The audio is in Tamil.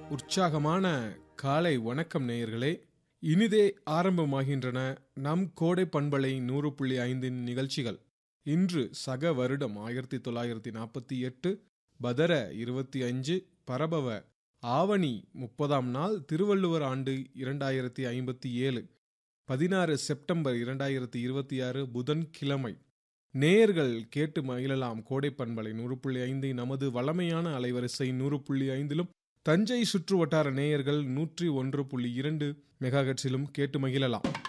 உற்சாகமான காலை வணக்கம் நேயர்களே இனிதே ஆரம்பமாகின்றன நம் கோடை பண்பலை நூறு புள்ளி ஐந்தின் நிகழ்ச்சிகள் இன்று சக வருடம் ஆயிரத்தி தொள்ளாயிரத்தி நாற்பத்தி எட்டு பதர இருபத்தி அஞ்சு பரபவ ஆவணி முப்பதாம் நாள் திருவள்ளுவர் ஆண்டு இரண்டாயிரத்தி ஐம்பத்தி ஏழு பதினாறு செப்டம்பர் இரண்டாயிரத்தி இருபத்தி ஆறு புதன்கிழமை நேயர்கள் கேட்டு மகிழலாம் கோடை பண்பலை நூறு புள்ளி ஐந்தை நமது வளமையான அலைவரிசை நூறு புள்ளி ஐந்திலும் தஞ்சை சுற்று வட்டார நேயர்கள் நூற்றி ஒன்று புள்ளி இரண்டு மெகாஹெட்ஸிலும் கேட்டு மகிழலாம்